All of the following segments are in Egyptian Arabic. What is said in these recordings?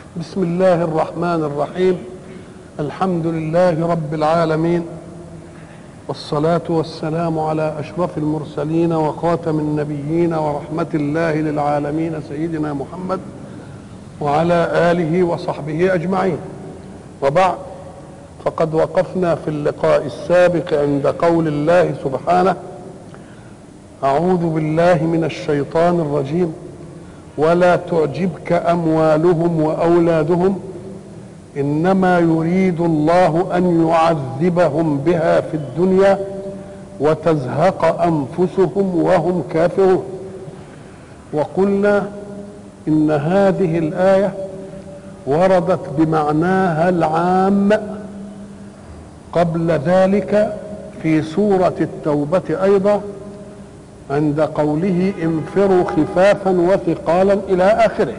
بسم الله الرحمن الرحيم الحمد لله رب العالمين والصلاة والسلام على أشرف المرسلين وخاتم النبيين ورحمة الله للعالمين سيدنا محمد وعلى آله وصحبه أجمعين وبعد فقد وقفنا في اللقاء السابق عند قول الله سبحانه أعوذ بالله من الشيطان الرجيم ولا تعجبك أموالهم وأولادهم إنما يريد الله أن يعذبهم بها في الدنيا وتزهق أنفسهم وهم كافرون وقلنا إن هذه الآية وردت بمعناها العام قبل ذلك في سورة التوبة أيضا عند قوله انفروا خفافا وثقالا إلى آخره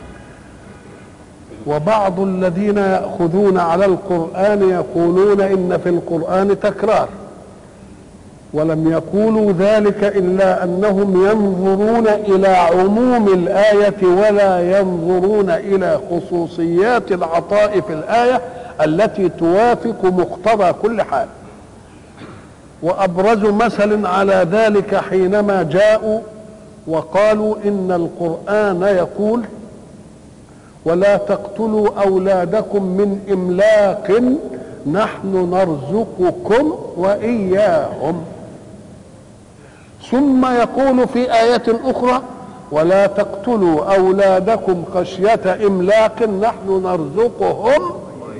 وبعض الذين يأخذون على القرآن يقولون إن في القرآن تكرار ولم يقولوا ذلك إلا أنهم ينظرون إلى عموم الآية ولا ينظرون إلى خصوصيات العطاء في الآية التي توافق مقتضى كل حال وأبرز مثل على ذلك حينما جاءوا وقالوا إن القرآن يقول ولا تقتلوا أولادكم من إملاق نحن نرزقكم وإياهم ثم يقول في آية أخرى ولا تقتلوا أولادكم خشية إملاق نحن نرزقهم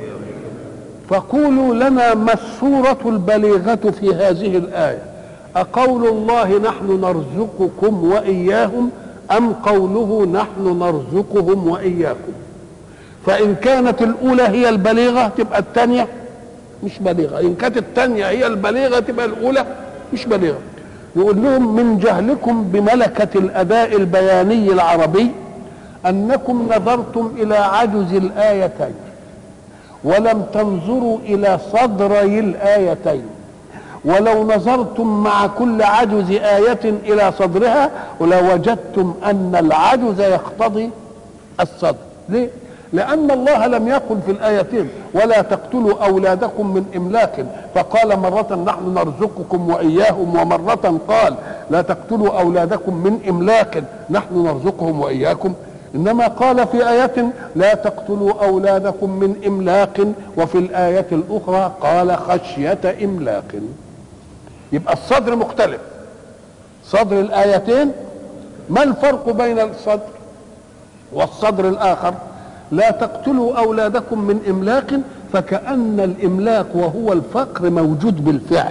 فقولوا لنا ما الصورة البليغة في هذه الآية أقول الله نحن نرزقكم وإياهم أم قوله نحن نرزقهم وإياكم فإن كانت الأولى هي البليغة تبقى الثانية مش بليغة إن كانت الثانية هي البليغة تبقى الأولى مش بليغة يقول لهم من جهلكم بملكة الأداء البياني العربي أنكم نظرتم إلى عجز الآيتين ولم تنظروا إلى صدري الآيتين ولو نظرتم مع كل عجز آية إلى صدرها لوجدتم أن العجز يقتضي الصدر ليه؟ لأن الله لم يقل في الآيتين ولا تقتلوا أولادكم من إملاق فقال مرة نحن نرزقكم وإياهم ومرة قال لا تقتلوا أولادكم من إملاق نحن نرزقهم وإياكم إنما قال في آية لا تقتلوا أولادكم من إملاق وفي الآية الأخرى قال خشية إملاق يبقى الصدر مختلف صدر الآيتين ما الفرق بين الصدر والصدر الآخر لا تقتلوا أولادكم من إملاق فكأن الإملاق وهو الفقر موجود بالفعل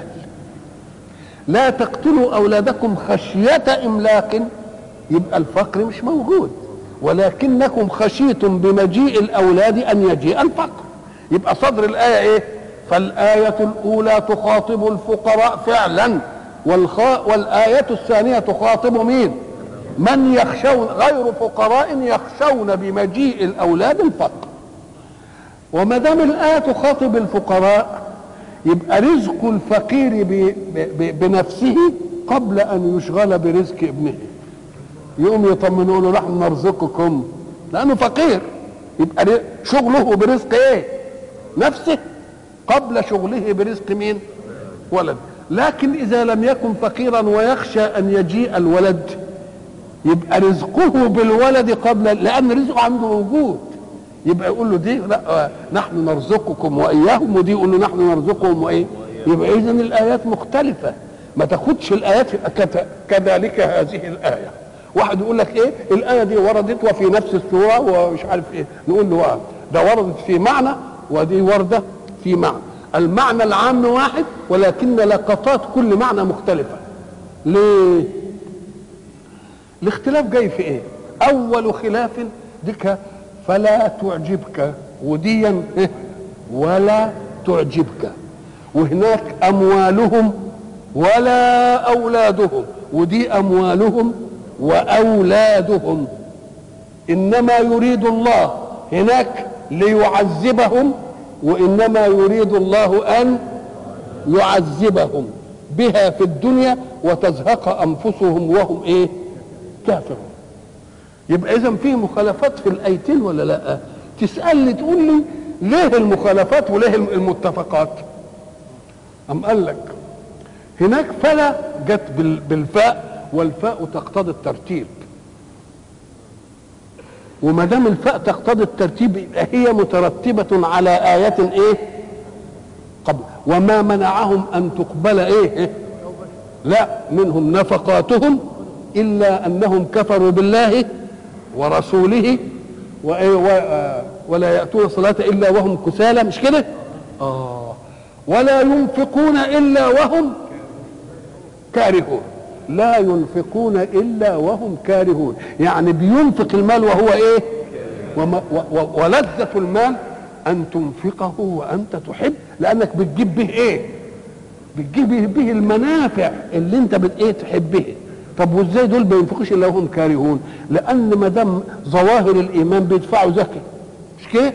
لا تقتلوا أولادكم خشية إملاق يبقى الفقر مش موجود ولكنكم خشيتم بمجيء الأولاد أن يجيء الفقر يبقى صدر الآية إيه فالآية الأولى تخاطب الفقراء فعلا والخا والآية الثانية تخاطب مين من يخشون غير فقراء يخشون بمجيء الأولاد الفقر وما دام الآية تخاطب الفقراء يبقى رزق الفقير ب ب بنفسه قبل أن يشغل برزق ابنه يقوم يطمنوا له نحن نرزقكم لأنه فقير يبقى شغله برزق ايه نفسه قبل شغله برزق مين ولد لكن اذا لم يكن فقيرا ويخشى ان يجيء الولد يبقى رزقه بالولد قبل لان رزقه عنده موجود يبقى يقول له دي لا نحن نرزقكم واياهم ودي يقول له نحن نرزقهم وايه يبقى اذا الايات مختلفه ما تاخدش الايات كذلك هذه الايه واحد يقول لك ايه الايه دي وردت وفي نفس السوره ومش عارف ايه نقول له ده وردت في معنى ودي ورده في معنى المعنى العام واحد ولكن لقطات كل معنى مختلفة ليه الاختلاف جاي في ايه اول خلاف ديك فلا تعجبك وديا ولا تعجبك وهناك اموالهم ولا اولادهم ودي اموالهم واولادهم انما يريد الله هناك ليعذبهم وانما يريد الله ان يعذبهم بها في الدنيا وتزهق انفسهم وهم ايه كافرون يبقى اذا في مخالفات في الايتين ولا لا تسالني تقول لي ليه المخالفات وليه المتفقات ام قال لك هناك فلا جت بال- بالفاء والفاء تقتضي الترتيب وما دام الفاء تقتضي الترتيب يبقى هي مترتبة على آية إيه؟ قبل وما منعهم أن تقبل إيه؟ لا منهم نفقاتهم إلا أنهم كفروا بالله ورسوله وإيه و- آه، ولا يأتون الصلاة إلا وهم كسالى مش كده؟ آه ولا ينفقون إلا وهم كارهون لا ينفقون الا وهم كارهون يعني بينفق المال وهو ايه وما و و ولذة المال ان تنفقه وانت تحب لانك بتجيب به ايه بتجيب به المنافع اللي انت بت ايه تحبها طب وازاي دول ما ينفقوش الا وهم كارهون لان ما دام ظواهر الايمان بيدفعوا زكاه مش كده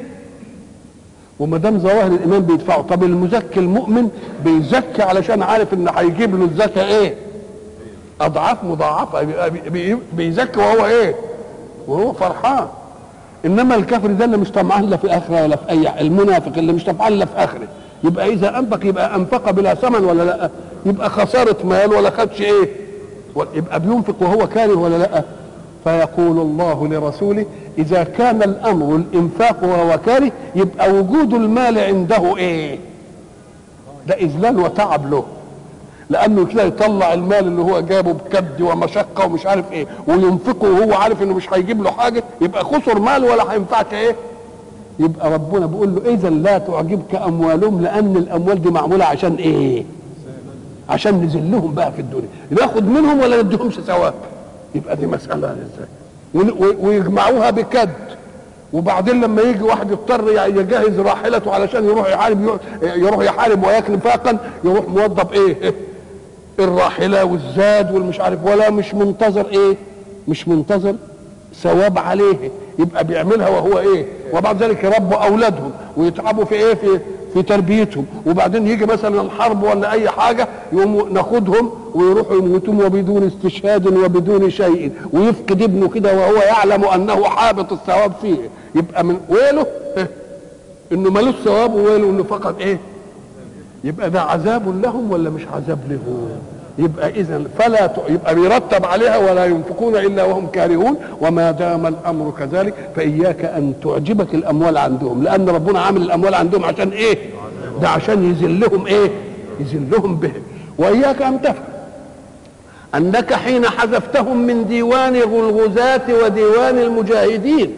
وما دام ظواهر الايمان بيدفعوا طب المزكي المؤمن بيزكي علشان عارف ان هيجيب له الزكاه ايه اضعاف مضاعفه بي- بي- بيزكي وهو ايه وهو فرحان انما الكافر ده اللي مش طمعان لا في اخره ولا في اي المنافق اللي مش طمعان لا في اخره يبقى اذا انفق يبقى انفق بلا ثمن ولا لا يبقى خساره مال ولا خدش ايه يبقى بينفق وهو كاره ولا لا فيقول الله لرسوله اذا كان الامر الانفاق وهو كاره يبقى وجود المال عنده ايه ده اذلال وتعب له لانه كده يطلع المال اللي هو جابه بكد ومشقه ومش عارف ايه وينفقه وهو عارف انه مش هيجيب له حاجه يبقى خسر مال ولا هينفعك ايه يبقى ربنا بيقول له اذا لا تعجبك اموالهم لان الاموال دي معموله عشان ايه عشان نذلهم بقى في الدنيا ناخد منهم ولا نديهمش ثواب يبقى دي مساله ازاي ون- و- ويجمعوها بكد وبعدين لما يجي واحد يضطر يجهز راحلته علشان يروح يحارب يروح يحارب وياكل فاقا يروح موظف ايه الراحله والزاد والمش عارف ولا مش منتظر ايه مش منتظر ثواب عليه يبقى بيعملها وهو ايه وبعد ذلك يربوا اولادهم ويتعبوا في ايه في في تربيتهم وبعدين يجي مثلا الحرب ولا اي حاجه يقوموا ناخدهم ويروحوا يموتون وبدون استشهاد وبدون شيء ويفقد ابنه كده وهو يعلم انه حابط الثواب فيه يبقى من ويله إيه؟ انه ملوش ثواب وويله انه فقط ايه يبقى ده عذاب لهم ولا مش عذاب لهم يبقى اذا فلا ت... يبقى بيرتب عليها ولا ينفقون الا وهم كارهون وما دام الامر كذلك فاياك ان تعجبك الاموال عندهم لان ربنا عامل الاموال عندهم عشان ايه ده عشان يذلهم ايه يذلهم به واياك ان تفهم انك حين حذفتهم من ديوان الغزاة وديوان المجاهدين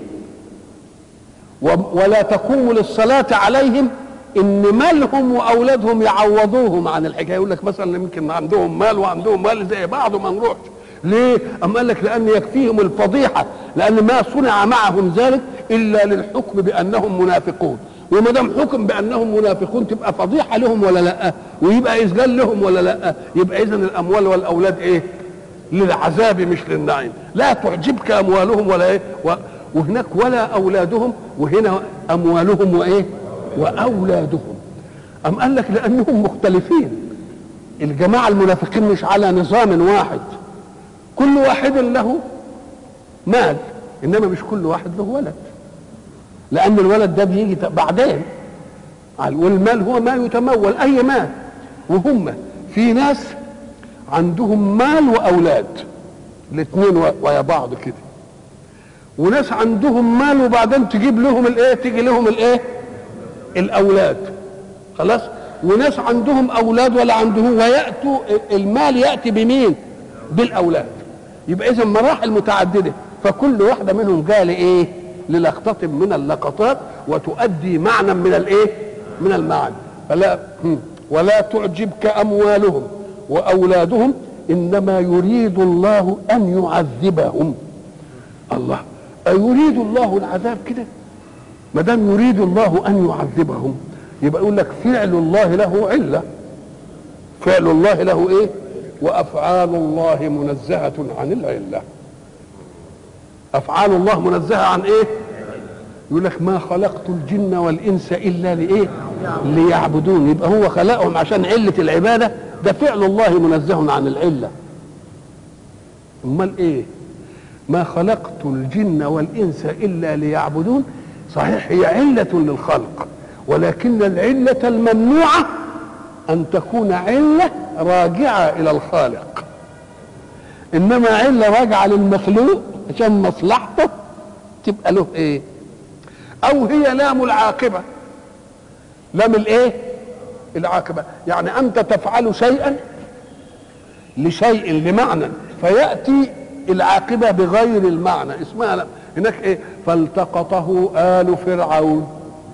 و- ولا تقوم للصلاة عليهم ان مالهم واولادهم يعوضوهم عن الحكايه يقول لك مثلا يمكن عندهم مال وعندهم مال زي بعض وما نروحش ليه؟ أم قال لك لأن يكفيهم الفضيحة لأن ما صنع معهم ذلك إلا للحكم بأنهم منافقون وما دام حكم بأنهم منافقون تبقى فضيحة لهم ولا لا؟ ويبقى إذلال لهم ولا لا؟ يبقى إذا الأموال والأولاد إيه؟ للعذاب مش للنعيم لا تعجبك أموالهم ولا إيه؟ و- وهناك ولا أولادهم وهنا أموالهم وإيه؟ وأولادهم أم قال لك لأنهم مختلفين الجماعة المنافقين مش على نظام واحد كل واحد له مال انما مش كل واحد له ولد لان الولد ده بيجي بعدين والمال هو ما يتمول اي مال وهم في ناس عندهم مال واولاد الاثنين ويا بعض كده وناس عندهم مال وبعدين تجيب لهم الايه تيجي لهم الايه الاولاد خلاص وناس عندهم اولاد ولا عندهم وياتوا المال ياتي بمين بالاولاد يبقى اذا مراحل متعدده فكل واحده منهم جايه لايه للقطه من اللقطات وتؤدي معنى من الايه من المعاني فلا هم. ولا تعجبك اموالهم واولادهم انما يريد الله ان يعذبهم الله أيريد الله العذاب كده ما دام يريد الله ان يعذبهم يبقى يقول لك فعل الله له عله فعل الله له ايه وافعال الله منزهه عن العله افعال الله منزهه عن ايه يقول لك ما خلقت الجن والانس الا لايه ليعبدون يبقى هو خلقهم عشان عله العباده ده فعل الله منزه عن العله امال ايه ما خلقت الجن والانس الا ليعبدون صحيح هي علة للخلق ولكن العلة الممنوعة أن تكون علة راجعة إلى الخالق إنما علة راجعة للمخلوق عشان مصلحته تبقى له إيه أو هي لام العاقبة لام الإيه العاقبة يعني أنت تفعل شيئا لشيء لمعنى فيأتي العاقبة بغير المعنى اسمها لام هناك ايه فالتقطه آل فرعون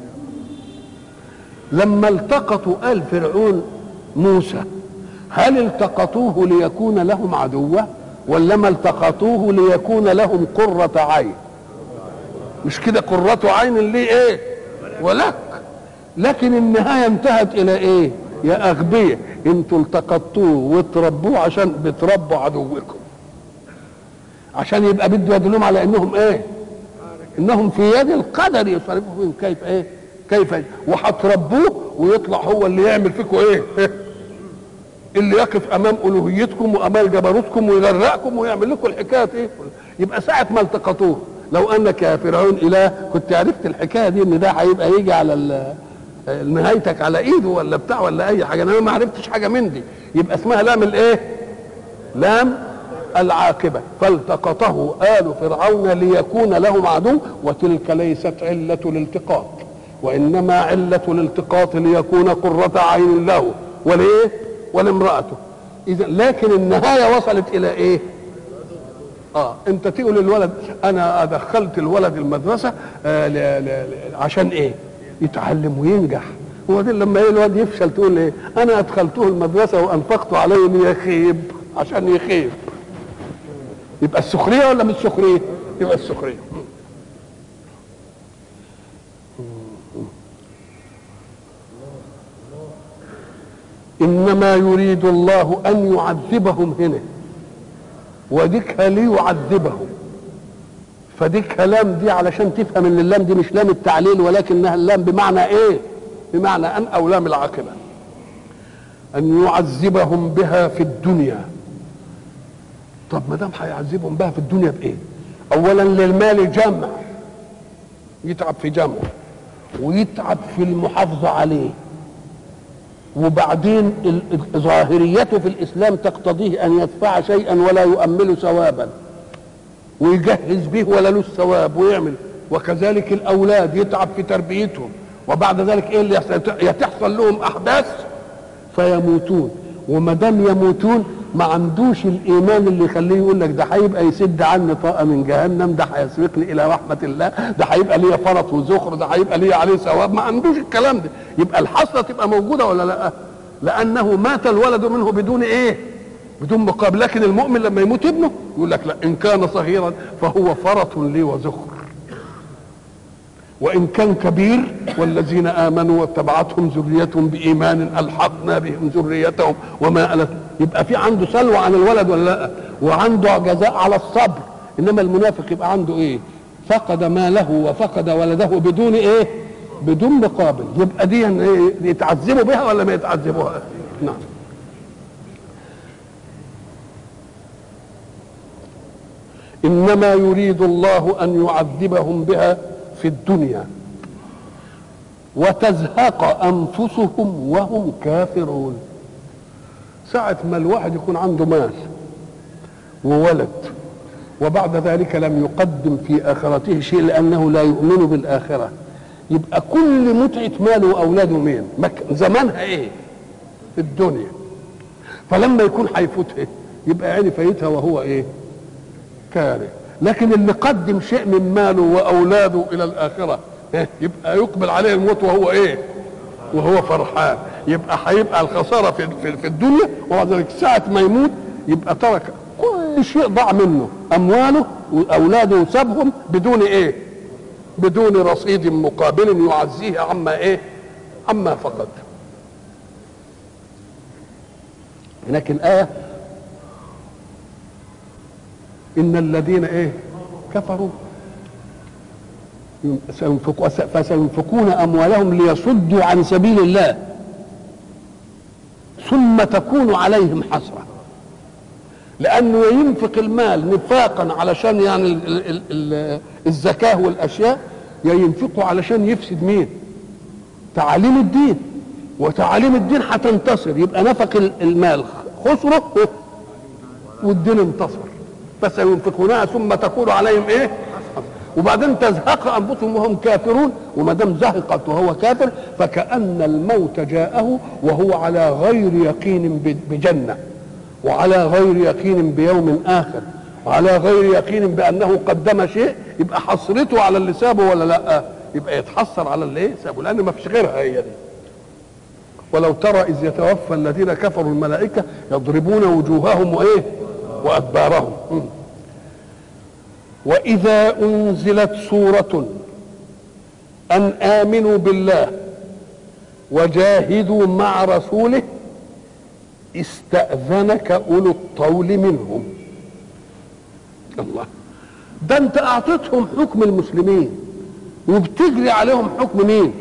لما التقطوا آل فرعون موسى هل التقطوه ليكون لهم عدوا ولا ما التقطوه ليكون لهم قرة عين مش كده قرة عين ليه ايه ولك لكن النهاية انتهت الى ايه يا اغبياء انتوا التقطوه وتربوه عشان بتربوا عدوكم عشان يبقى بده يدلهم على انهم ايه انهم في يد القدر يصرفهم كيف ايه كيف وهتربوه ويطلع هو اللي يعمل فيكم ايه اللي يقف امام الوهيتكم وامام جبروتكم ويغرقكم ويعمل لكم الحكايه ايه يبقى ساعه ما التقطوه لو انك يا فرعون اله كنت عرفت الحكايه دي ان ده هيبقى يجي على نهايتك على ايده ولا بتاع ولا اي حاجه انا ما عرفتش حاجه من دي يبقى اسمها لام الايه لام العاقبة فالتقطه آل فرعون ليكون لهم عدو وتلك ليست علة الالتقاط وإنما علة الالتقاط ليكون قرة عين له ولإيه ولامرأته إذا لكن النهاية وصلت إلى إيه اه انت تقول للولد انا ادخلت الولد المدرسه آه ل... ل... ل... عشان ايه يتعلم وينجح وبعدين لما ايه الولد يفشل تقول ايه انا ادخلته المدرسه وانفقت عليه ليخيب عشان يخيب يبقى السخريه ولا مش سخريه يبقى السخريه انما يريد الله ان يعذبهم هنا وديك ليعذبهم فديك لام دي علشان تفهم ان اللام دي مش لام التعليل ولكنها اللام بمعنى ايه بمعنى ان او لام العاقبه ان يعذبهم بها في الدنيا طب ما دام هيعذبهم بها في الدنيا بايه اولا للمال جمع يتعب في جمعه ويتعب في المحافظه عليه وبعدين ظاهريته في الاسلام تقتضيه ان يدفع شيئا ولا يؤمل ثوابا ويجهز به ولا له ثواب ويعمل وكذلك الاولاد يتعب في تربيتهم وبعد ذلك ايه اللي يحصل يتحصل لهم احداث فيموتون وما دام يموتون ما عندوش الايمان اللي يخليه يقول لك ده هيبقى يسد عني طاقه من جهنم ده هيسبقني الى رحمه الله ده هيبقى ليا فرط وزخر ده هيبقى ليا عليه ثواب ما عندوش الكلام ده يبقى الحسره تبقى موجوده ولا لا لانه مات الولد منه بدون ايه بدون مقابل لكن المؤمن لما يموت ابنه يقول لك لا ان كان صغيرا فهو فرط لي وزخر وان كان كبير والذين امنوا واتبعتهم ذريتهم بايمان الحقنا بهم ذريتهم وما ألت يبقى في عنده سلوى عن الولد ولا لا وعنده جزاء على الصبر انما المنافق يبقى عنده ايه فقد ماله وفقد ولده بدون ايه بدون مقابل يبقى دي إيه؟ يتعذبوا بها ولا ما يتعذبوها نعم انما يريد الله ان يعذبهم بها في الدنيا وتزهق انفسهم وهم كافرون ساعة ما الواحد يكون عنده مال وولد وبعد ذلك لم يقدم في آخرته شيء لأنه لا يؤمن بالآخرة يبقى كل متعة ماله وأولاده مين زمانها إيه في الدنيا فلما يكون هيفوتها يبقى عيني فايتها وهو إيه كاره لكن اللي قدم شيء من ماله واولاده الى الاخره يبقى يقبل عليه الموت وهو ايه وهو فرحان يبقى هيبقى الخساره في في, في الدنيا وبعد ذلك ساعه ما يموت يبقى ترك كل شيء ضاع منه امواله واولاده وسابهم بدون ايه بدون رصيد مقابل يعزيه عما ايه عما فقد هناك الايه ان الذين ايه كفروا فسينفقون اموالهم ليصدوا عن سبيل الله ثم تكون عليهم حسره لانه ينفق المال نفاقا علشان يعني ال ال ال الزكاه والاشياء يا ينفقوا علشان يفسد مين تعاليم الدين وتعاليم الدين هتنتصر يبقى نفق المال خسره والدين انتصر فسينفقونها ثم تكون عليهم ايه وبعدين تزهق انفسهم وهم كافرون وما دام زهقت وهو كافر فكأن الموت جاءه وهو على غير يقين بجنة وعلى غير يقين بيوم آخر وعلى غير يقين بأنه قدم شيء يبقى حصرته على اللي سابه ولا لا يبقى يتحسر على اللي ايه سابه لأن ما فيش غيرها هي دي ولو ترى إذ يتوفى الذين كفروا الملائكة يضربون وجوههم وإيه وأدبارهم م. واذا انزلت سوره ان امنوا بالله وجاهدوا مع رسوله استاذنك اولو الطول منهم الله ده انت اعطيتهم حكم المسلمين وبتجري عليهم حكم مين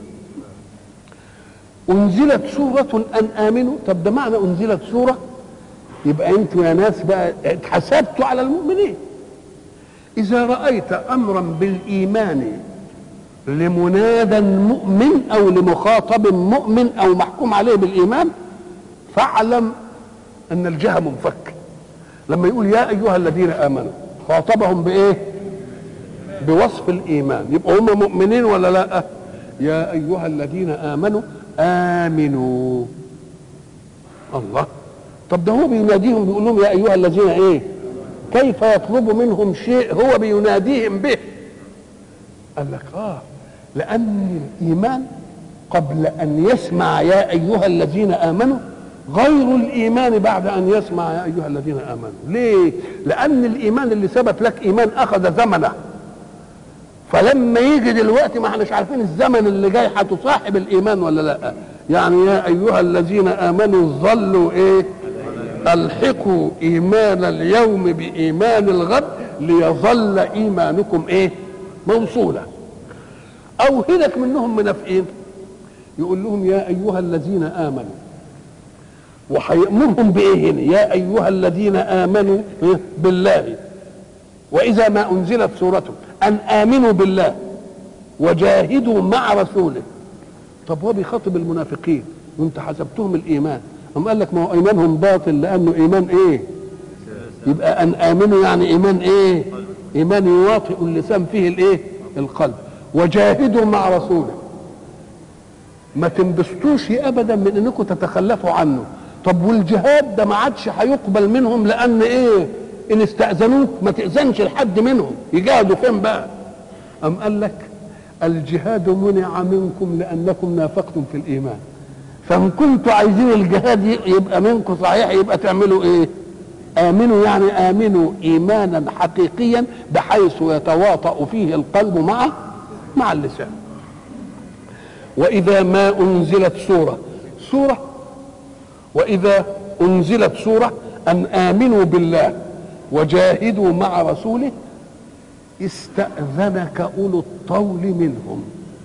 انزلت سوره ان امنوا طب ده معنى انزلت سوره يبقى انتوا يا ناس بقى اتحسبتوا على المؤمنين إذا رأيت أمرا بالإيمان لمنادى مؤمن أو لمخاطب مؤمن أو محكوم عليه بالإيمان فاعلم أن الجهة منفك لما يقول يا أيها الذين آمنوا خاطبهم بإيه؟ بوصف الإيمان يبقوا هم مؤمنين ولا لا؟ يا أيها الذين آمنوا آمنوا الله طب ده هو بيناديهم بيقول لهم يا أيها الذين إيه؟ كيف يطلب منهم شيء هو بيناديهم به قال لك اه لان الايمان قبل ان يسمع يا ايها الذين امنوا غير الايمان بعد ان يسمع يا ايها الذين امنوا ليه لان الايمان اللي ثبت لك ايمان اخذ زمنه فلما يجي دلوقتي ما احناش عارفين الزمن اللي جاي هتصاحب الايمان ولا لا يعني يا ايها الذين امنوا ظلوا ايه الحقوا ايمان اليوم بايمان الغد ليظل ايمانكم ايه موصولا او هناك منهم منافقين يقول لهم يا ايها الذين امنوا وهيامرهم بايه هنا يا ايها الذين امنوا بالله واذا ما انزلت سوره ان امنوا بالله وجاهدوا مع رسوله طب هو بيخاطب المنافقين وانت حسبتهم الايمان هم قال لك ما هو ايمانهم باطل لانه ايمان ايه يبقى ان امنوا يعني ايمان ايه ايمان يواطئ اللسان فيه الايه القلب وجاهدوا مع رسوله ما تنبسطوش ابدا من انكم تتخلفوا عنه طب والجهاد ده ما عادش هيقبل منهم لان ايه ان استاذنوك ما تاذنش لحد منهم يجاهدوا فين بقى ام قال لك الجهاد منع منكم لانكم نافقتم في الايمان فان كنتوا عايزين الجهاد يبقى منكم صحيح يبقى تعملوا ايه امنوا يعني امنوا ايمانا حقيقيا بحيث يتواطا فيه القلب مع مع اللسان واذا ما انزلت سوره سوره واذا انزلت سوره ان امنوا بالله وجاهدوا مع رسوله استاذنك اولو الطول منهم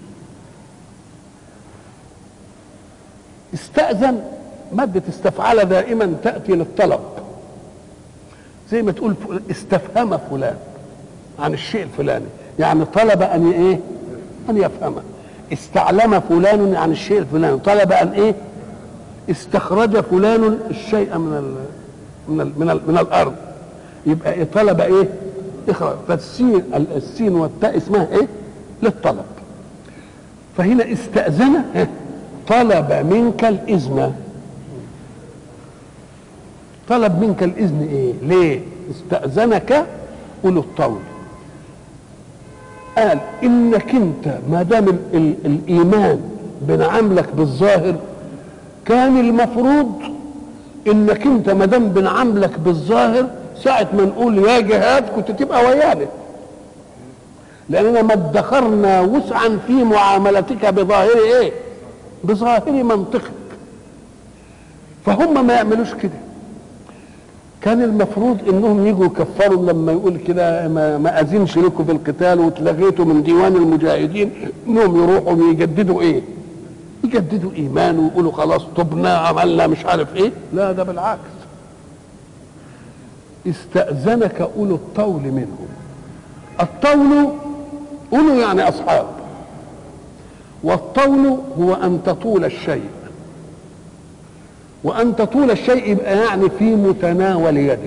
استأذن مادة استفعل دائما تأتي للطلب زي ما تقول استفهم فلان عن الشيء الفلاني يعني طلب أن إيه أن يفهمه استعلم فلان عن الشيء الفلاني طلب أن إيه استخرج فلان الشيء من ال من ال من, ال من الأرض يبقى إيه طلب إيه اخرج فالسين السين والتاء اسمها إيه للطلب فهنا استأذن إيه؟ طلب منك الإذن طلب منك الإذن إيه ليه استأذنك أولو الطول قال إنك أنت ما دام الإيمان بنعاملك بالظاهر كان المفروض إنك أنت ما دام بنعاملك بالظاهر ساعة ما نقول يا جهاد كنت تبقى ويانا لأننا ما ادخرنا وسعا في معاملتك بظاهر إيه بظاهر منطقك فهم ما يعملوش كده كان المفروض انهم يجوا يكفروا لما يقول كده ما, ما اذنش لكم في القتال واتلغيتوا من ديوان المجاهدين انهم يروحوا يجددوا ايه يجددوا ايمان ويقولوا خلاص طبنا عملنا مش عارف ايه لا ده بالعكس استأذنك أولو الطول منهم الطول أولو يعني أصحاب والطول هو أن تطول الشيء وأن تطول الشيء يبقى يعني في متناول يدك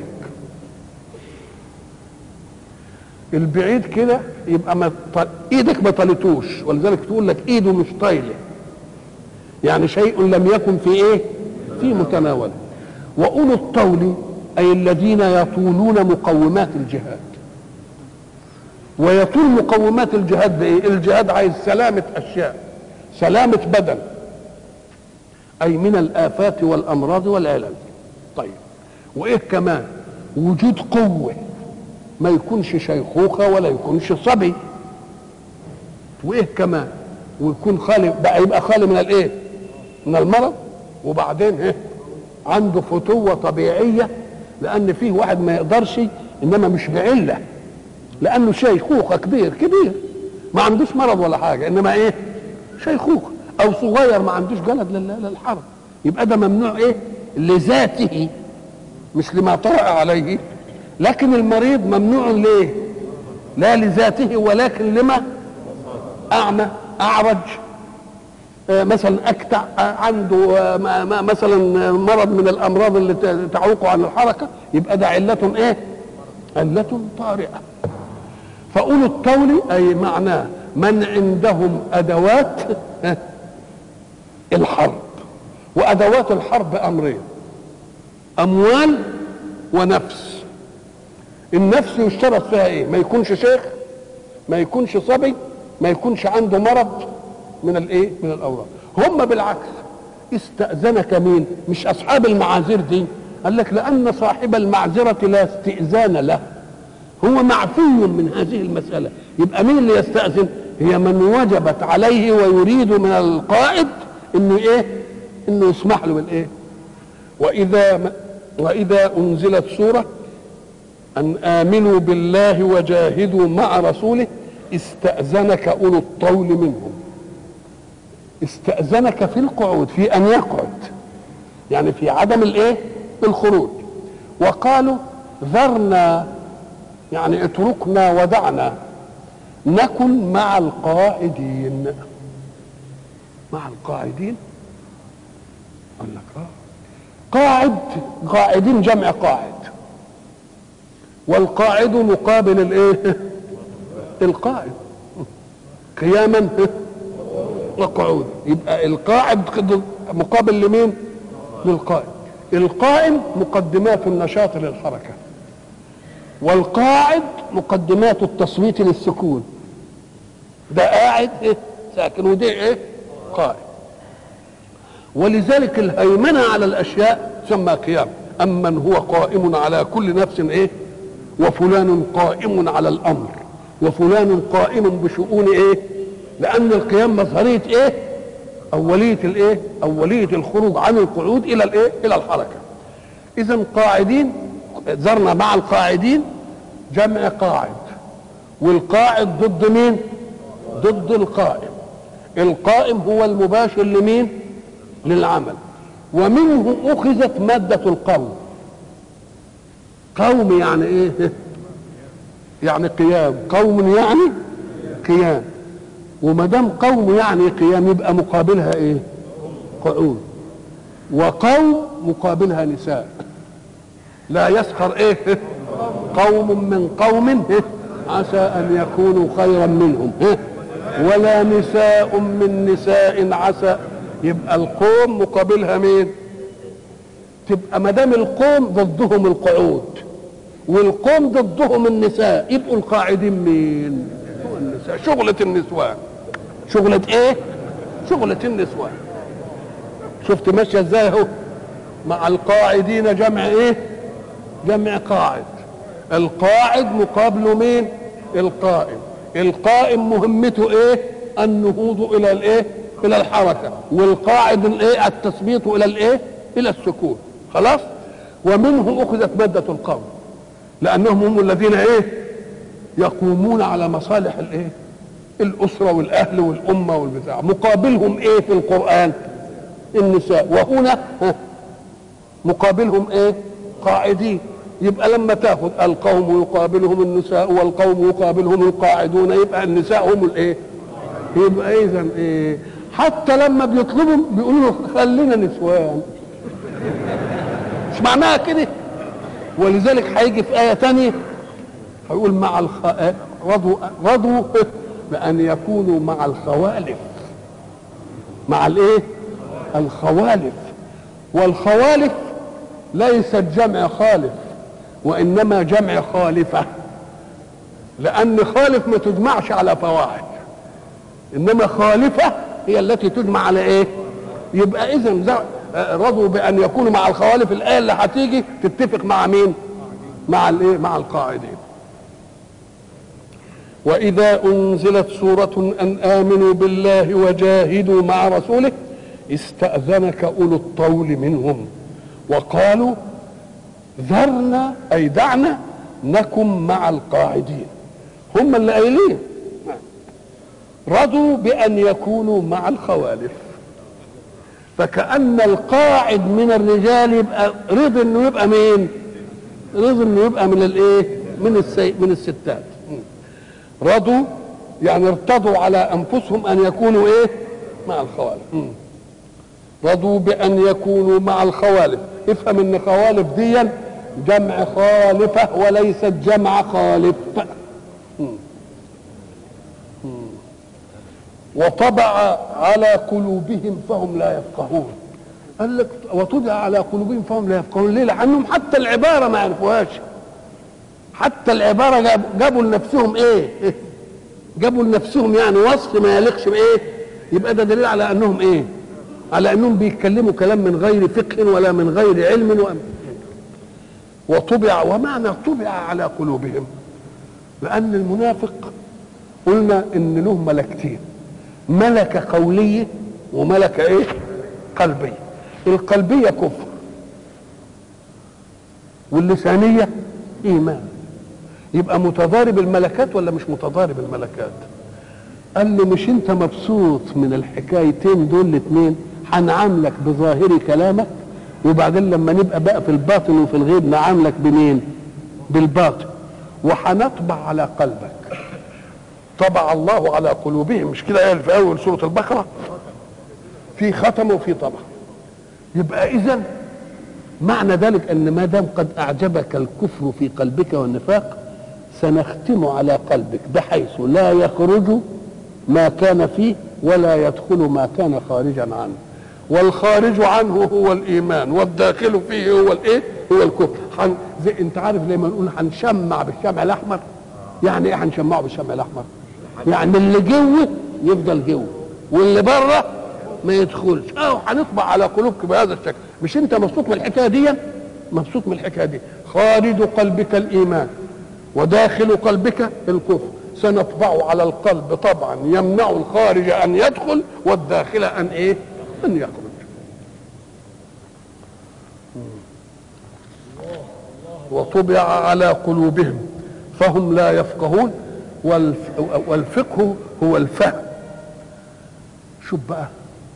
البعيد كده يبقى ما ط... ايدك ما طالتوش ولذلك تقول لك ايده مش طايله يعني شيء لم يكن في ايه في متناوله واولو الطول اي الذين يطولون مقومات الجهاد ويطول مقومات الجهاد بايه الجهاد عايز سلامه اشياء سلامه بدن اي من الافات والامراض والعلل طيب وايه كمان وجود قوه ما يكونش شيخوخه ولا يكونش صبي وايه كمان ويكون خالي بقى يبقى خالي من الايه من المرض وبعدين ايه عنده فتوه طبيعيه لان فيه واحد ما يقدرش انما مش بعله لانه شيخوخه كبير كبير ما عندوش مرض ولا حاجه انما ايه شيخوخه او صغير ما عندوش جلد للحرب يبقى ده ممنوع ايه لذاته مش لما طرأ عليه لكن المريض ممنوع ليه لا لذاته ولكن لما اعمى اعرج آه مثلا اكتع آه عنده آه مثلا مرض من الامراض اللي تعوقه عن الحركه يبقى ده عله ايه عله طارئه فاولو الطول اي معناه من عندهم ادوات الحرب وادوات الحرب امرين اموال ونفس النفس يشترط فيها ايه ما يكونش شيخ ما يكونش صبي ما يكونش عنده مرض من الايه من الاورام هم بالعكس استأذنك مين مش اصحاب المعاذير دي قال لك لان صاحب المعذرة لا استئذان له هو معفي من هذه المسألة يبقى مين اللي يستأذن هي من وجبت عليه ويريد من القائد انه ايه انه يسمح له بالايه واذا واذا انزلت سوره ان امنوا بالله وجاهدوا مع رسوله استاذنك اولو الطول منهم استاذنك في القعود في ان يقعد يعني في عدم الايه الخروج وقالوا ذرنا يعني اتركنا ودعنا نكن مع القاعدين مع القاعدين قال لك اه قاعد قاعدين جمع قاعد والقاعد مقابل الايه القاعد قياما وقعود يبقى القاعد مقابل لمين للقائم القائم مقدمات النشاط للحركه والقاعد مقدمات التصويت للسكون ده قاعد ايه ساكن وده ايه قائم ولذلك الهيمنه على الاشياء تسمى قيام امن هو قائم على كل نفس ايه وفلان قائم على الامر وفلان قائم بشؤون ايه لان القيام مظهريه ايه اوليه الايه اوليه الخروج عن القعود الى الايه الى الحركه اذا قاعدين زرنا مع القاعدين جمع قاعد والقاعد ضد مين ضد القائم القائم هو المباشر لمين للعمل ومنه اخذت ماده القوم قوم يعني ايه يعني قيام قوم يعني قيام وما دام قوم يعني قيام يبقى مقابلها ايه قعود وقوم مقابلها نساء لا يسخر ايه قوم من قوم عسى ان يكونوا خيرا منهم ولا نساء من نساء عسى يبقى القوم مقابلها مين تبقى ما دام القوم ضدهم القعود والقوم ضدهم النساء يبقوا القاعدين مين النساء شغلة النسوان شغلة ايه شغلة النسوان شفت ماشية ازاي اهو مع القاعدين جمع ايه جمع قاعد القاعد مقابله مين القائم القائم مهمته ايه النهوض الى الايه الى الحركه والقاعد الايه التثبيت الى الايه الى السكون خلاص ومنه اخذت ماده القوم لانهم هم الذين ايه يقومون على مصالح الايه الاسره والاهل والامه والبتاع مقابلهم ايه في القران النساء وهنا مقابلهم ايه قاعدين يبقى لما تاخذ القوم يقابلهم النساء والقوم يقابلهم القاعدون يبقى النساء هم الايه يبقى اذا ايه حتى لما بيطلبوا بيقولوا له خلينا نسوان مش معناها كده ولذلك هيجي في آية تانية هيقول مع الخ... رضوا رضوا بأن يكونوا مع الخوالف مع الايه؟ الخوالف والخوالف ليست جمع خالف وإنما جمع خالفة لأن خالف ما تجمعش على فواحد إنما خالفة هي التي تجمع على إيه؟ يبقى إذا رضوا بأن يكونوا مع الخوالف الآية اللي هتيجي تتفق مع مين؟ مع الايه مع القاعدين واذا انزلت سوره ان امنوا بالله وجاهدوا مع رسوله استاذنك اولو الطول منهم وقالوا ذرنا اي دعنا نكن مع القاعدين هم اللي قايلين رضوا بان يكونوا مع الخوالف فكأن القاعد من الرجال يبقى رضي انه يبقى مين؟ رضي انه يبقى من الايه من السي من الستات رضوا يعني ارتضوا على انفسهم ان يكونوا ايه مع الخوالف رضوا بان يكونوا مع الخوالف افهم ان خوالف دي جمع خالفه وليست جمع خالف وطبع على قلوبهم فهم لا يفقهون قال لك وطبع على قلوبهم فهم لا يفقهون ليه لانهم حتى العباره ما يعرفوهاش حتى العباره جاب جابوا لنفسهم ايه جابوا لنفسهم يعني وصف ما يليقش بايه يبقى ده دليل على انهم ايه على انهم بيتكلموا كلام من غير فقه ولا من غير علم و... وطبع ومعنى طبع على قلوبهم لان المنافق قلنا ان له ملكتين ملكه قوليه وملكه ايه قلبيه القلبيه كفر واللسانيه ايمان يبقى متضارب الملكات ولا مش متضارب الملكات قال له مش انت مبسوط من الحكايتين دول الاثنين هنعاملك بظاهر كلامك وبعدين لما نبقى بقى في الباطن وفي الغيب نعاملك بمين بالباطن وهنطبع على قلبك طبع الله على قلوبهم مش كده قال في اول سوره البقره في ختم وفي طبع يبقى اذا معنى ذلك ان ما دام قد اعجبك الكفر في قلبك والنفاق سنختم على قلبك بحيث لا يخرج ما كان فيه ولا يدخل ما كان خارجا عنه والخارج عنه هو الايمان والداخل فيه هو الايه هو الكفر حن زي انت عارف لما نقول هنشمع بالشمع الاحمر يعني ايه هنشمعه بالشمع الاحمر يعني اللي جوه يفضل جوه واللي بره ما يدخلش او هنطبع على قلوبك بهذا الشكل مش انت مبسوط من الحكايه دي مبسوط من الحكايه دي خارج قلبك الايمان وداخل قلبك الكفر سنطبع على القلب طبعا يمنع الخارج ان يدخل والداخل ان ايه ان يخرج وطبع على قلوبهم فهم لا يفقهون والفقه هو الفهم شوف بقى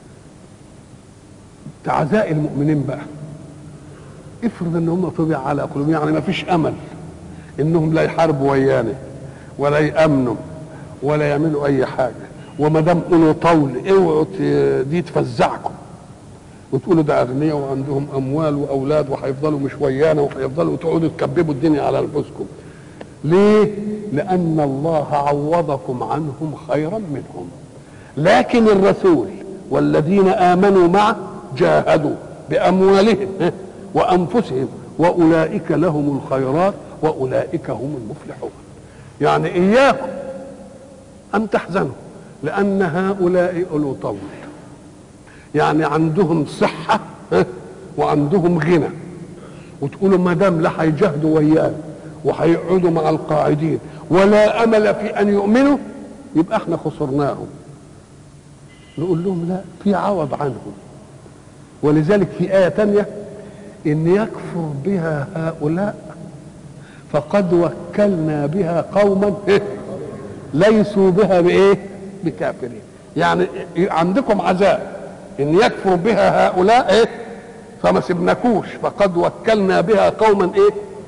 تعزاء المؤمنين بقى افرض ان هم طبع على قلوبهم يعني ما فيش امل انهم لا يحاربوا ويانا ولا يامنوا ولا يعملوا اي حاجه وما دام قولوا طول اوعوا دي تفزعكم وتقولوا ده اغنياء وعندهم اموال واولاد وهيفضلوا مش ويانا وهيفضلوا تقعدوا تكببوا الدنيا على انفسكم ليه؟ لأن الله عوضكم عنهم خيرا منهم لكن الرسول والذين آمنوا معه جاهدوا بأموالهم وأنفسهم وأولئك لهم الخيرات وأولئك هم المفلحون يعني إياكم أن تحزنوا لأن هؤلاء أولو طول يعني عندهم صحة وعندهم غنى وتقولوا ما دام لا هيجاهدوا ويانا وهيقعدوا مع القاعدين ولا امل في ان يؤمنوا يبقى احنا خسرناهم نقول لهم لا في عوض عنهم ولذلك في آية تانية إن يكفر بها هؤلاء فقد وكلنا بها قوما ليسوا بها بإيه؟ بكافرين يعني عندكم عذاب إن يكفر بها هؤلاء إيه؟ فما سبناكوش فقد وكلنا بها قوما إيه؟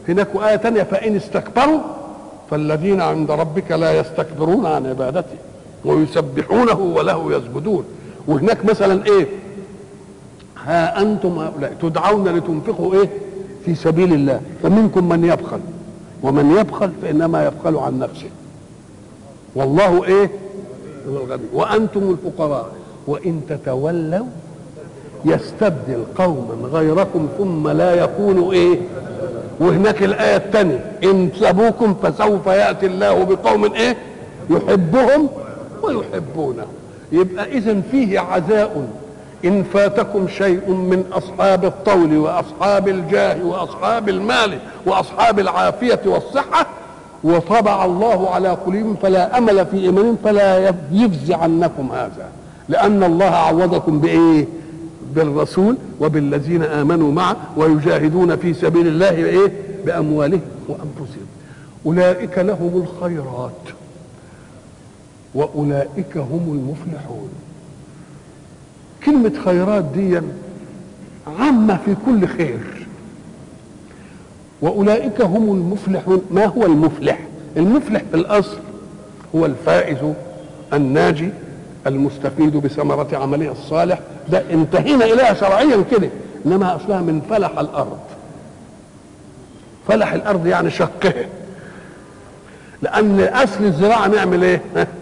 هناك آية تانية فإن استكبروا فالذين عند ربك لا يستكبرون عن عبادته ويسبحونه وله يسجدون وهناك مثلا ايه ها انتم هؤلاء تدعون لتنفقوا ايه في سبيل الله فمنكم من يبخل ومن يبخل فانما يبخل عن نفسه والله ايه هو الغني وانتم الفقراء وان تتولوا يستبدل قوما غيركم ثم لا يكونوا ايه وهناك الآية الثانية إن سبوكم فسوف يأتي الله بقوم إيه يحبهم ويحبونه يبقى إذا فيه عزاء إن فاتكم شيء من أصحاب الطول وأصحاب الجاه وأصحاب المال وأصحاب العافية والصحة وطبع الله على قلوبهم فلا أمل في إيمانهم فلا يفزع عنكم هذا لأن الله عوضكم بإيه بالرسول وبالذين امنوا معه ويجاهدون في سبيل الله ايه باموالهم وانفسهم اولئك لهم الخيرات واولئك هم المفلحون كلمه خيرات دي عامه في كل خير واولئك هم المفلحون ما هو المفلح المفلح في الاصل هو الفائز الناجي المستفيد بثمرة عمله الصالح ده انتهينا إليها شرعيا كده إنما أصلها من فلح الأرض فلح الأرض يعني شقها لأن أصل الزراعة نعمل إيه؟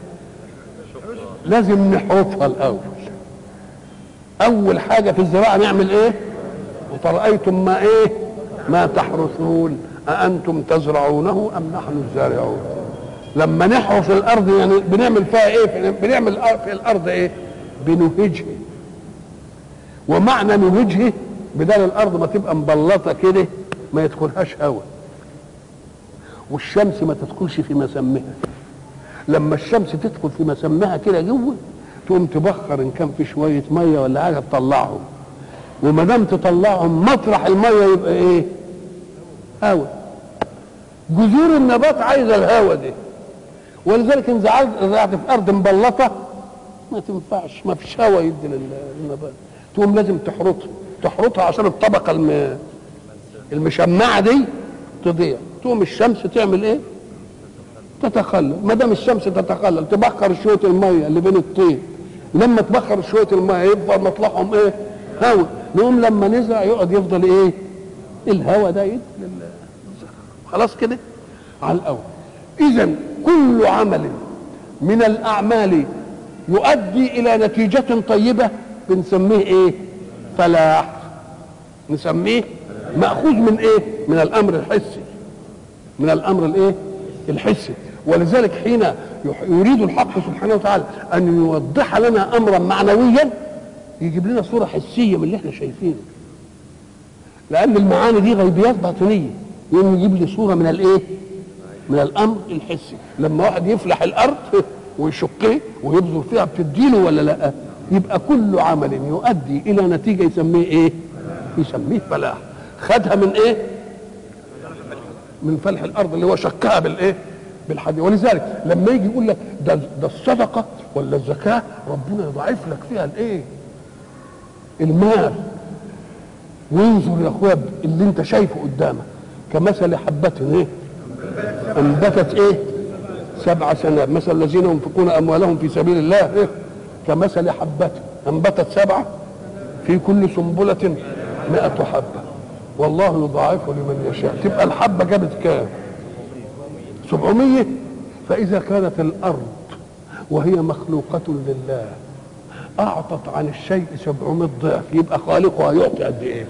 لازم نحرثها الأول أول حاجة في الزراعة نعمل إيه؟ وترأيتم ما إيه؟ ما تحرثون أأنتم تزرعونه أم نحن الزارعون؟ لما نحرث الارض يعني بنعمل فيها ايه بنعمل في الارض ايه بنهجها ومعنى نهجها بدل الارض ما تبقى مبلطه كده ما يدخلهاش هواء والشمس ما تدخلش في مسمها لما الشمس تدخل في مسمها كده جوه تقوم تبخر ان كان في شويه ميه ولا حاجه تطلعهم وما دام تطلعهم مطرح الميه يبقى ايه هواء جذور النبات عايزه الهواء ده ولذلك ان زرعت في ارض مبلطه ما تنفعش ما فيش هواء يدي للنبات تقوم لازم تحرطها تحرطها عشان الطبقه الم... المشمعه دي تضيع تقوم الشمس تعمل ايه تتخلل ما دام الشمس تتخلل تبخر شويه الميه اللي بين الطين لما تبخر شويه الميه يفضل مطلعهم ايه هواء نقوم لما نزرع يقعد يفضل ايه الهواء ده يدي خلاص كده على الاول اذا كل عمل من الاعمال يؤدي الى نتيجه طيبه بنسميه ايه فلاح نسميه ماخوذ من ايه من الامر الحسي من الامر الايه الحسي ولذلك حين يريد الحق سبحانه وتعالى ان يوضح لنا امرا معنويا يجيب لنا صوره حسيه من اللي احنا شايفينه لان المعاني دي غيبيات باطنيه يقوم يجيب لي صوره من الايه من الامر الحسي لما واحد يفلح الارض ويشقها ويبذر فيها بتديله ولا لا يبقى كل عمل يؤدي الى نتيجه يسميه ايه يسميه فلاح خدها من ايه من فلح الارض اللي هو شكها بالايه بالحديد ولذلك لما يجي يقول لك ده ده الصدقه ولا الزكاه ربنا يضاعف لك فيها الايه المال وانظر يا اخويا اللي انت شايفه قدامك كمثل حبة ايه انبتت ايه سبع سنابل مثل الذين ينفقون اموالهم في سبيل الله إيه؟ كمثل حبة انبتت سبعة في كل سنبلة مئة حبة والله يضاعف لمن يشاء تبقى الحبة جابت كام سبعمية فإذا كانت الأرض وهي مخلوقة لله أعطت عن الشيء سبعمائة ضعف يبقى خالقها يعطي قد إيه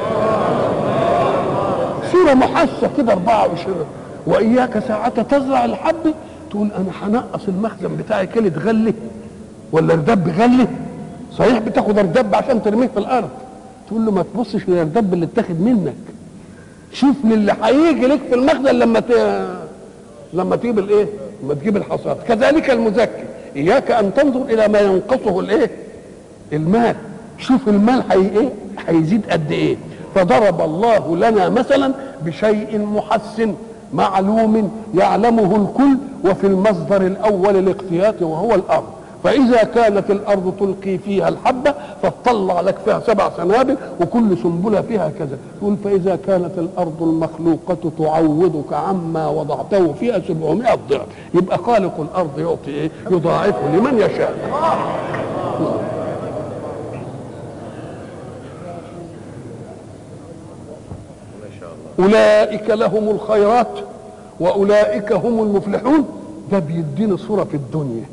صورة محسة كده 24 وإياك ساعة تزرع الحب تقول أنا هنقص المخزن بتاعي كيلو غلي ولا ردب غلي صحيح بتاخد ردب عشان ترميه في الأرض تقول له ما تبصش للردب اللي اتاخد منك شوف للي هيجي لك في المخزن لما ت... لما تجيب الايه؟ لما تجيب الحصاد كذلك المزكي اياك ان تنظر الى ما ينقصه الايه؟ المال شوف المال حي ايه؟ هيزيد قد ايه؟ فضرب الله لنا مثلا بشيء محسن معلوم يعلمه الكل وفي المصدر الاول الاقتيات وهو الارض فإذا كانت الأرض تلقي فيها الحبة فتطلع لك فيها سبع سنابل وكل سنبلة فيها كذا يقول فإذا كانت الأرض المخلوقة تعوضك عما وضعته فيها سبعمائة ضعف يبقى خالق الأرض يعطي إيه؟ يضاعفه لمن يشاء أولئك لهم الخيرات وأولئك هم المفلحون ده بيديني صورة في الدنيا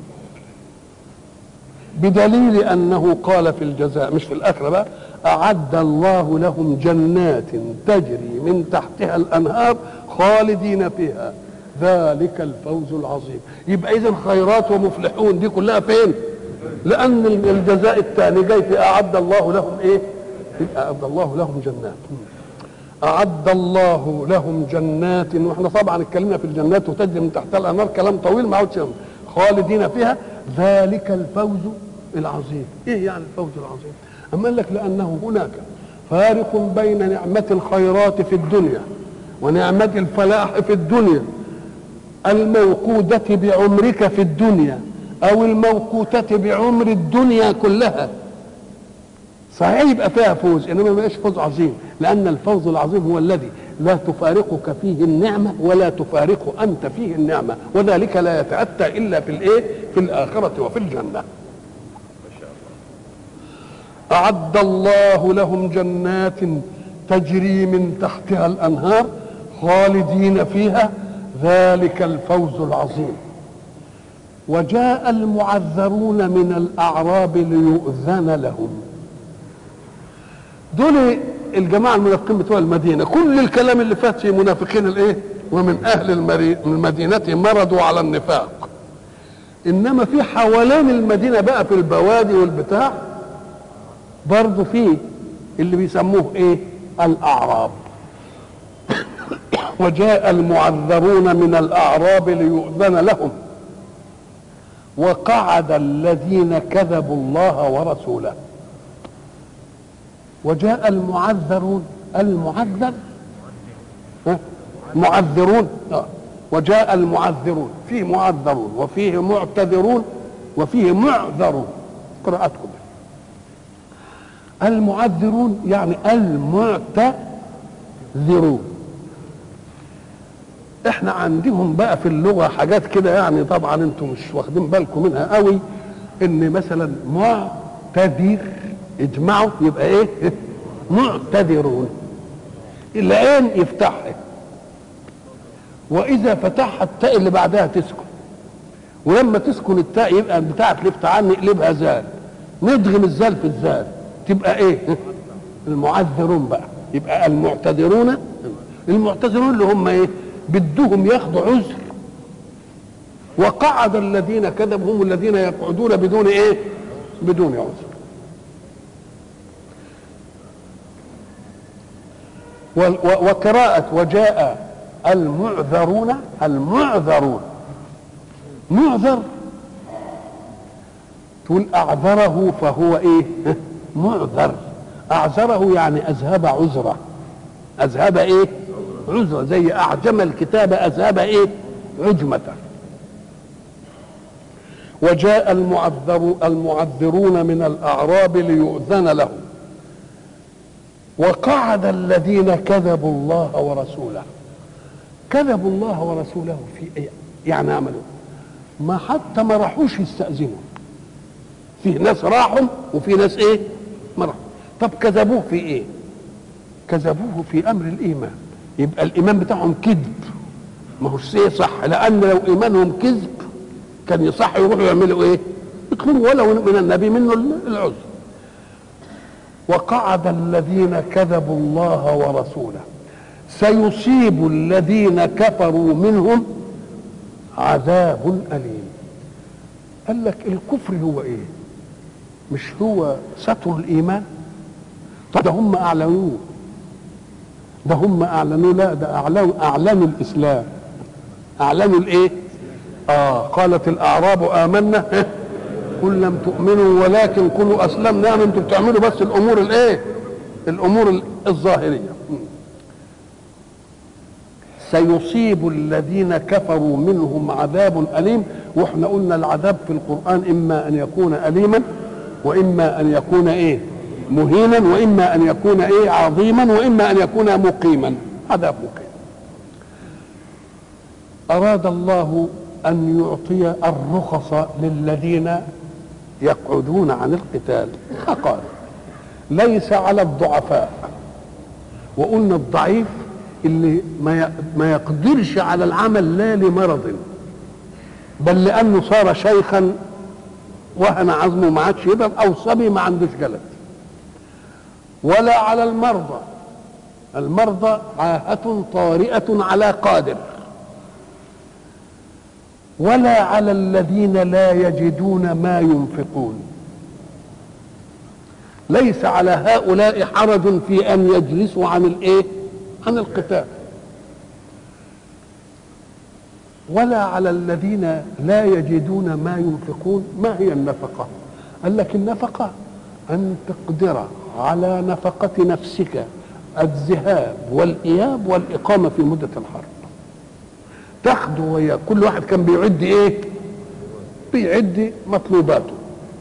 بدليل أنه قال في الجزاء مش في الآخرة بقى أعد الله لهم جنات تجري من تحتها الأنهار خالدين فيها ذلك الفوز العظيم يبقى إذا خيرات ومفلحون دي كلها فين لأن الجزاء الثاني جاي في أعد الله لهم إيه أعد الله لهم جنات أعد الله لهم جنات واحنا طبعا اتكلمنا في الجنات وتجري من تحتها الأنهار كلام طويل ما عودش خالدين فيها ذلك الفوز العظيم ايه يعني الفوز العظيم اما قال لك لانه هناك فارق بين نعمة الخيرات في الدنيا ونعمة الفلاح في الدنيا الموقودة بعمرك في الدنيا او الموقوتة بعمر الدنيا كلها صحيح يبقى فيها فوز انما ما فوز عظيم لان الفوز العظيم هو الذي لا تفارقك فيه النعمة ولا تفارق أنت فيه النعمة وذلك لا يتأتى إلا في الإيه؟ في الآخرة وفي الجنة أعد الله لهم جنات تجري من تحتها الأنهار خالدين فيها ذلك الفوز العظيم وجاء المعذرون من الأعراب ليؤذن لهم دول الجماعة المنافقين بتوع المدينة كل الكلام اللي فات في منافقين الايه ومن اهل المدينة مرضوا على النفاق انما في حوالين المدينة بقى في البوادي والبتاع برضه في اللي بيسموه ايه الاعراب وجاء المعذرون من الاعراب ليؤذن لهم وقعد الذين كذبوا الله ورسوله وجاء المعذرون المعذر معذرون وجاء المعذرون فيه معذرون وفيه معتذرون وفيه معذرون قراءتكم المعذرون يعني المعتذرون احنا عندهم بقى في اللغه حاجات كده يعني طبعا انتم مش واخدين بالكم منها قوي ان مثلا معتذر اجمعوا يبقى ايه معتذرون العين يفتحها واذا فتحها التاء اللي بعدها تسكن ولما تسكن التاء يبقى بتاعه الافتعال نقلبها زال ندغم الزال في الزال تبقى ايه المعذرون بقى يبقى المعتذرون المعتذرون اللي هم ايه بدهم ياخدوا عذر وقعد الذين كذبوا هم الذين يقعدون بدون ايه بدون عذر وقراءة وجاء المعذرون المعذرون معذر تقول أعذره فهو إيه معذر أعذره يعني أذهب عذره أذهب إيه عذره زي أعجم الكتاب أذهب إيه عجمته وجاء المعذر المعذرون من الأعراب ليؤذن لهم وقعد الذين كذبوا الله ورسوله كذبوا الله ورسوله في ايه يعني عملوا ما حتى ما راحوش يستأذنوا فيه ناس راحوا وفي ناس ايه ما راحوا طب كذبوه في ايه كذبوه في امر الايمان يبقى الايمان بتاعهم كذب ما هوش ايه صح لان لو ايمانهم كذب كان يصح يروحوا يعملوا ايه يطلبوا ولو من النبي منه العذر وقعد الذين كذبوا الله ورسوله سيصيب الذين كفروا منهم عذاب أليم قال لك الكفر هو ايه مش هو ستر الايمان طب ده هم اعلنوه ده هم اعلنوه لا ده اعلنوا اعلنوا الاسلام اعلنوا الايه اه قالت الاعراب امنا قل لم تؤمنوا ولكن قولوا اسلمنا يعني انتم بتعملوا بس الامور الايه الامور الظاهريه سيصيب الذين كفروا منهم عذاب اليم واحنا قلنا العذاب في القرآن إما أن يكون أليما وإما أن يكون إيه مهينا وإما أن يكون إيه عظيما وإما أن يكون مقيما عذاب مقيم أراد الله أن يعطي الرخص للذين يقعدون عن القتال فقال ليس على الضعفاء وقلنا الضعيف اللي ما ما يقدرش على العمل لا لمرض بل لانه صار شيخا وهن عظمه ما عادش يقدر او صبي ما عندوش جلد ولا على المرضى المرضى عاهة طارئة على قادر ولا على الذين لا يجدون ما ينفقون ليس على هؤلاء حرج في ان يجلسوا عن الايه عن القتال ولا على الذين لا يجدون ما ينفقون ما هي النفقه قال لك النفقه ان تقدر على نفقه نفسك الذهاب والاياب والاقامه في مده الحرب تاخده وياه كل واحد كان بيعد ايه بيعد مطلوباته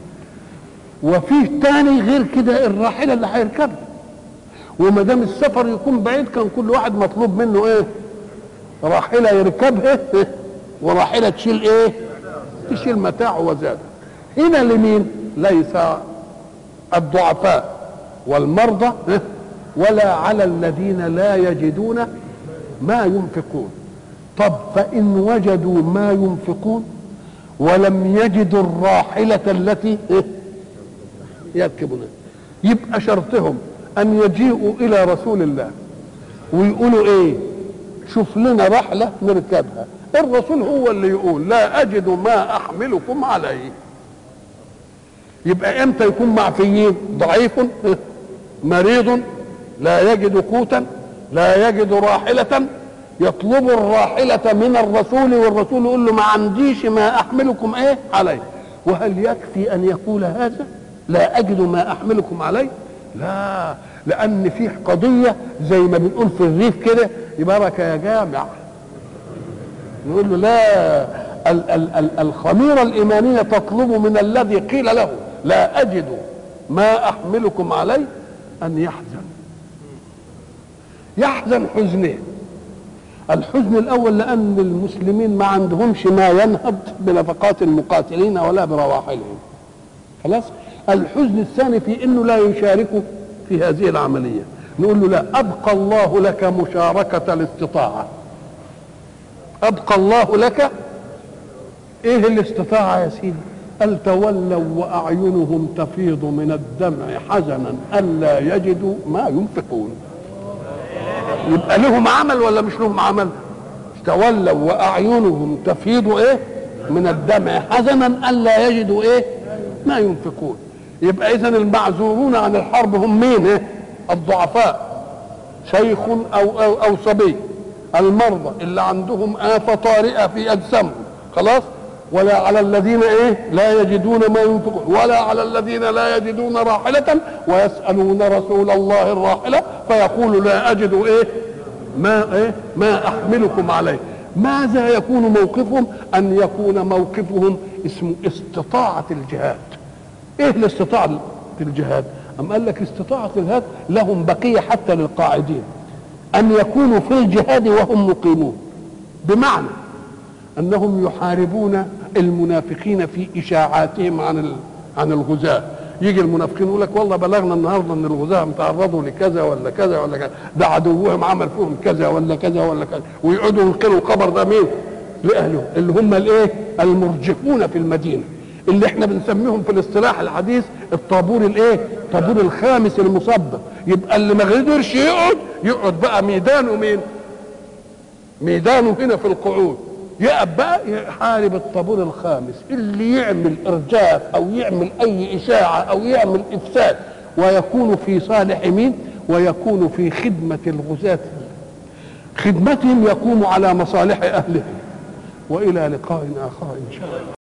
وفيه تاني غير كده الراحله اللي هيركبها وما دام السفر يكون بعيد كان كل واحد مطلوب منه ايه راحله يركبها وراحله تشيل ايه تشيل متاعه وزاده هنا لمين ليس الضعفاء والمرضى ولا على الذين لا يجدون ما ينفقون طب فإن وجدوا ما ينفقون ولم يجدوا الراحلة التي يركبونها يبقى شرطهم أن يجيئوا إلى رسول الله ويقولوا إيه شوف لنا رحلة نركبها الرسول هو اللي يقول لا أجد ما أحملكم عليه يبقى امتى يكون معفيين ضعيف مريض لا يجد قوتا لا يجد راحلة يطلب الراحلة من الرسول والرسول يقول له ما عنديش ما أحملكم إيه عليه وهل يكفي أن يقول هذا لا أجد ما أحملكم عليه لا لأن فيه قضية زي ما بنقول في الريف كده يبارك يا جامع نقول له لا ال ال ال الخميرة الإيمانية تطلب من الذي قيل له لا أجد ما أحملكم عليه أن يحزن يحزن حزنين الحزن الاول لان المسلمين ما عندهمش ما ينهض بنفقات المقاتلين ولا برواحلهم خلاص الحزن الثاني في انه لا يشاركوا في هذه العمليه نقول له لا ابقى الله لك مشاركه الاستطاعه ابقى الله لك ايه الاستطاعه يا سيدي قال تولوا واعينهم تفيض من الدمع حزنا الا يجدوا ما ينفقون يبقى لهم عمل ولا مش لهم عمل تولوا واعينهم تفيض ايه من الدمع حزنا الا يجدوا ايه ما ينفقون يبقى اذا المعذورون عن الحرب هم مين ايه الضعفاء شيخ او او, أو صبي المرضى اللي عندهم آفة طارئة في أجسامهم خلاص ولا على الذين ايه لا يجدون ما ينفقون ولا على الذين لا يجدون راحلة ويسألون رسول الله الراحلة فيقول لا أجد ايه ما ايه ما أحملكم عليه ماذا يكون موقفهم أن يكون موقفهم اسمه استطاعة الجهاد ايه الاستطاعة الجهاد أم قال لك استطاعة الجهاد لهم بقية حتى للقاعدين أن يكونوا في الجهاد وهم مقيمون بمعنى انهم يحاربون المنافقين في اشاعاتهم عن عن الغزاة يجي المنافقين يقول لك والله بلغنا النهارده ان الغزاة تعرضوا لكذا ولا كذا ولا كذا ده عدوهم عمل فيهم كذا ولا كذا ولا كذا ويقعدوا ينقلوا الخبر ده مين؟ لاهلهم اللي هم الايه؟ المرجفون في المدينه اللي احنا بنسميهم في الاصطلاح الحديث الطابور الايه؟ الطابور الخامس المصبب يبقى اللي ما قدرش يقعد يقعد بقى ميدانه مين؟ ميدانه هنا في القعود يقف بقى يحارب الطابور الخامس اللي يعمل ارجاف او يعمل اي اشاعه او يعمل افساد ويكون في صالح مين ويكون في خدمه الغزاة خدمتهم يقوم على مصالح اهلهم والى لقاء اخر ان شاء الله